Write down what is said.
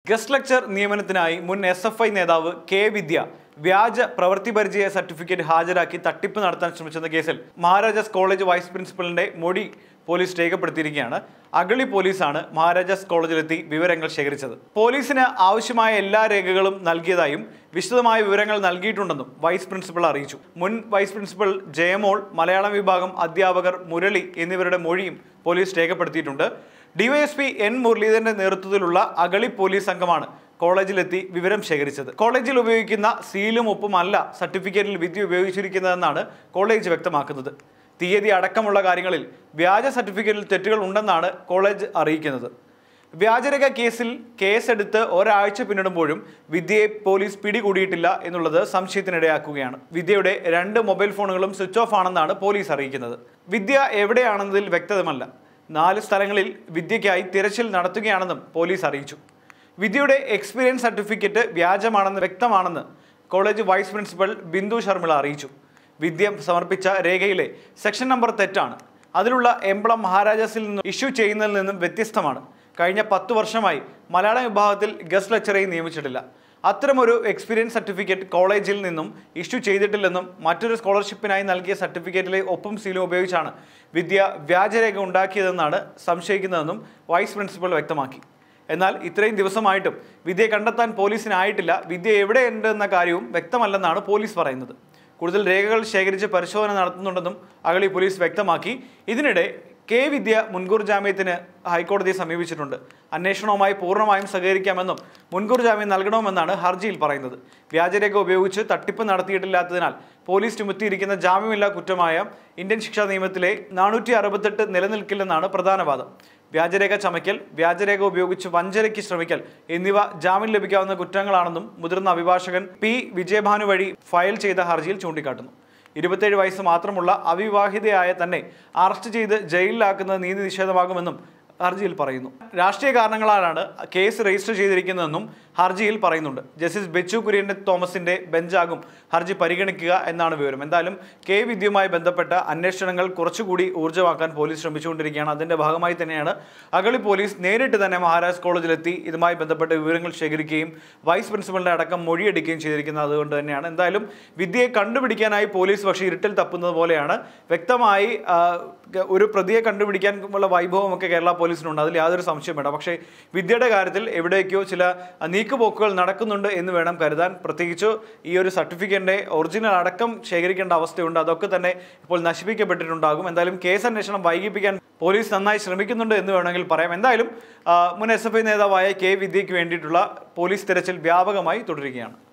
guest lecture നിയമനത്തിനായി മുൻ S F I നേതാവ് കെ വിദ്യ വ്യാജ പ്രവൃത്തി പരിചയ സർട്ടിഫിക്കറ്റ് ഹാജരാക്കി തട്ടിപ്പ് നടത്താൻ ശ്രമിച്ചെന്ന കേസിൽ മഹാരാജാസ് കോളേജ് വൈസ് പ്രിൻസിപ്പലിന്റെ മൊഴി പോലീസ് രേഖപ്പെടുത്തിയിരിക്കുകയാണ് അഗളി പോലീസാണ് മഹാരാജാസ് കോളേജിലെത്തി വിവരങ്ങൾ ശേഖരിച്ചത് പോലീസിന് ആവശ്യമായ എല്ലാ രേഖകളും നൽകിയതായും വിശദമായ വിവരങ്ങൾ നൽകിയിട്ടുണ്ടെന്നും വൈസ് പ്രിൻസിപ്പൽ അറിയിച്ചു മുൻ വൈസ് പ്രിൻസിപ്പൽ ജയമോൾ മലയാളം വിഭാഗം അധ്യാപകർ മുരളി എന്നിവരുടെ മൊഴിയും പോലീസ് രേഖപ്പെടുത്തിയിട്ടുണ്ട് ഡിവൈഎസ്പി എൻ മുരളീധരന്റെ നേതൃത്വത്തിലുള്ള അഗളി പോലീസ് സംഘമാണ് കോളേജിലെത്തി വിവരം ശേഖരിച്ചത് കോളേജിൽ ഉപയോഗിക്കുന്ന സീലും ഒപ്പും അല്ല സർട്ടിഫിക്കറ്റിൽ വിദ്യ ഉപയോഗിച്ചിരിക്കുന്നതെന്നാണ് കോളേജ് വ്യക്തമാക്കുന്നത് തീയതി അടക്കമുള്ള കാര്യങ്ങളിൽ വ്യാജ സർട്ടിഫിക്കറ്റിൽ തെറ്റുകൾ ഉണ്ടെന്നാണ് കോളേജ് അറിയിക്കുന്നത് വ്യാജരേഖ കേസിൽ കേസെടുത്ത് ഒരാഴ്ച പിന്നിടുമ്പോഴും വിദ്യയെ പോലീസ് പിടികൂടിയിട്ടില്ല എന്നുള്ളത് സംശയത്തിനിടയാക്കുകയാണ് വിദ്യയുടെ രണ്ട് മൊബൈൽ ഫോണുകളും സ്വിച്ച് ഓഫ് ആണെന്നാണ് പോലീസ് അറിയിക്കുന്നത് വിദ്യ എവിടെയാണെന്നതിൽ വ്യക്തമല്ല നാല് സ്ഥലങ്ങളിൽ വിദ്യയ്ക്കായി തിരച്ചിൽ നടത്തുകയാണെന്നും പോലീസ് അറിയിച്ചു വിദ്യയുടെ എക്സ്പീരിയൻസ് സർട്ടിഫിക്കറ്റ് വ്യാജമാണെന്ന് വ്യക്തമാണെന്ന് college vice principal Bindu Sharmila അറിയിച്ചു വിദ്യ സമർപ്പിച്ച രേഖയിലെ സെക്ഷൻ നമ്പർ തെറ്റാണ് അതിലുള്ള എംബ്ലം മഹാരാജാസിൽ നിന്നും ഇഷ്യൂ ചെയ്യുന്നതിൽ നിന്നും വ്യത്യസ്തമാണ് കഴിഞ്ഞ പത്ത് വർഷമായി മലയാളം വിഭാഗത്തിൽ ഗസ്റ്റ് ലെക്ചറേയും നിയമിച്ചിട്ടില്ല അത്തരമൊരു എക്സ്പീരിയൻസ് സർട്ടിഫിക്കറ്റ് കോളേജിൽ നിന്നും ഇഷ്യൂ ചെയ്തിട്ടില്ലെന്നും മറ്റൊരു സ്കോളർഷിപ്പിനായി നൽകിയ സർട്ടിഫിക്കറ്റിലെ ഒപ്പം സീലും ഉപയോഗിച്ചാണ് വിദ്യ വ്യാജരേഖ ഉണ്ടാക്കിയതെന്നാണ് സംശയിക്കുന്നതെന്നും വൈസ് പ്രിൻസിപ്പൽ വ്യക്തമാക്കി എന്നാൽ ഇത്രയും ദിവസമായിട്ടും വിദ്യയെ കണ്ടെത്താൻ പോലീസിനായിട്ടില്ല വിദ്യ എവിടെയുണ്ട് എന്ന കാര്യവും വ്യക്തമല്ലെന്നാണ് പോലീസ് പറയുന്നത് കൂടുതൽ രേഖകൾ ശേഖരിച്ച് പരിശോധന നടത്തുന്നുണ്ടെന്നും അഗളി പോലീസ് വ്യക്തമാക്കി ഇതിനിടെ കെ വിദ്യ മുൻകൂർ ജാമ്യത്തിന് ഹൈക്കോടതിയെ സമീപിച്ചിട്ടുണ്ട് അന്വേഷണവുമായി പൂർണ്ണമായും സഹകരിക്കാമെന്നും മുൻകൂർ ജാമ്യം നൽകണമെന്നാണ് ഹർജിയിൽ പറയുന്നത് വ്യാജരേഖ ഉപയോഗിച്ച് തട്ടിപ്പ് നടത്തിയിട്ടില്ലാത്തതിനാൽ പോലീസ് ചുമത്തിയിരിക്കുന്ന ജാമ്യമില്ലാ കുറ്റമായ ഇന്ത്യൻ ശിക്ഷാ നിയമത്തിലെ നാനൂറ്റി അറുപത്തെട്ട് നിലനിൽക്കില്ലെന്നാണ് പ്രധാന വാദം വ്യാജരേഖ ചമയ്ക്കൽ വ്യാജരേഖ ഉപയോഗിച്ച് വഞ്ചനയ്ക്ക് ശ്രമിക്കൽ എന്നിവ ജാമ്യം ലഭിക്കാവുന്ന കുറ്റങ്ങളാണെന്നും മുതിർന്ന അഭിഭാഷകൻ പി വിജയഭാനു വഴി ഫയൽ ചെയ്ത ഹർജിയിൽ ചൂണ്ടിക്കാട്ടുന്നു ഇരുപത്തേഴ് വയസ്സ് മാത്രമുള്ള അവിവാഹിതയായ തന്നെ അറസ്റ്റ് ചെയ്ത് ജയിലിലാക്കുന്നത് നീതി നിഷേധമാകുമെന്നും ഹർജിയിൽ പറയുന്നു രാഷ്ട്രീയ കാരണങ്ങളാലാണ് കേസ് രജിസ്റ്റർ ചെയ്തിരിക്കുന്നതെന്നും ഹർജിയിൽ പറയുന്നുണ്ട് ജസ്റ്റിസ് ബെച്ചു കുര്യൻ തോമസിന്റെ ബെഞ്ചാകും ഹർജി പരിഗണിക്കുക എന്നാണ് വിവരം എന്തായാലും കെ വിദ്യയുമായി ബന്ധപ്പെട്ട അന്വേഷണങ്ങൾ കുറച്ചുകൂടി ഊർജ്ജമാക്കാൻ പോലീസ് ശ്രമിച്ചുകൊണ്ടിരിക്കുകയാണ് അതിന്റെ ഭാഗമായി തന്നെയാണ് അഗളി പോലീസ് നേരിട്ട് തന്നെ മഹാരാജ് കോളേജിലെത്തി ഇതുമായി ബന്ധപ്പെട്ട വിവരങ്ങൾ ശേഖരിക്കുകയും വൈസ് പ്രിൻസിപ്പലിന്റെ അടക്കം മൊഴിയെടുക്കുകയും ചെയ്തിരിക്കുന്നത് അതുകൊണ്ട് തന്നെയാണ് എന്തായാലും വിദ്യയെ കണ്ടുപിടിക്കാനായി പോലീസ് പക്ഷേ ഇരുട്ടിൽ തപ്പുന്നത് പോലെയാണ് വ്യക്തമായി ആ, ഒരു പ്രതിയെ കണ്ടുപിടിക്കാൻ ഉള്ള വൈഭവമൊക്കെ കേരള പോലീസിനുണ്ട് അതിൽ യാതൊരു സംശയം വേണ്ട പക്ഷേ വിദ്യയുടെ കാര്യത്തിൽ എവിടേക്കോ ചില നീക്കുപോക്കുകൾ നടക്കുന്നുണ്ട് എന്ന് വേണം കരുതാൻ പ്രത്യേകിച്ച് ഈ ഒരു സർട്ടിഫിക്കറ്റിന്റെ ഒറിജിനൽ അടക്കം ശേഖരിക്കേണ്ട അവസ്ഥയുണ്ട് അതൊക്കെ തന്നെ ഇപ്പോൾ നശിപ്പിക്കപ്പെട്ടിട്ടുണ്ടാകും എന്തായാലും കേസ് അന്വേഷണം വൈകിപ്പിക്കാൻ പോലീസ് നന്നായി ശ്രമിക്കുന്നുണ്ട് എന്ന് വേണമെങ്കിൽ പറയാം എന്തായാലും ആ, മുൻ എസ് എഫ് ഐ നേതാവായ കെ വിദ്യയ്ക്ക് വേണ്ടിയിട്ടുള്ള പോലീസ് തെരച്ചിൽ വ്യാപകമായി തുടരുകയാണ്